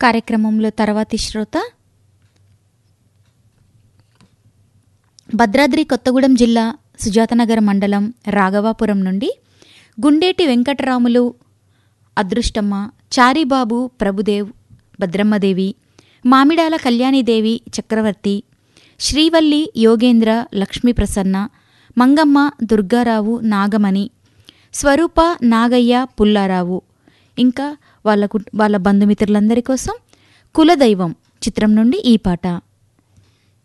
కార్యక్రమంలో తర్వాతి శ్రోత భద్రాద్రి కొత్తగూడెం జిల్లా సుజాతనగర్ మండలం రాఘవాపురం నుండి గుండేటి వెంకటరాములు అదృష్టమ్మ చారిబాబు ప్రభుదేవ్ భద్రమ్మదేవి మామిడాల కళ్యాణిదేవి చక్రవర్తి శ్రీవల్లి యోగేంద్ర లక్ష్మీప్రసన్న మంగమ్మ దుర్గారావు నాగమణి స్వరూప నాగయ్య పుల్లారావు ఇంకా వాళ్ళ కుట్- వాళ్ళ బంధుమిత్రులందరి కోసం కులదైవం చిత్రం నుండి ఈ పాట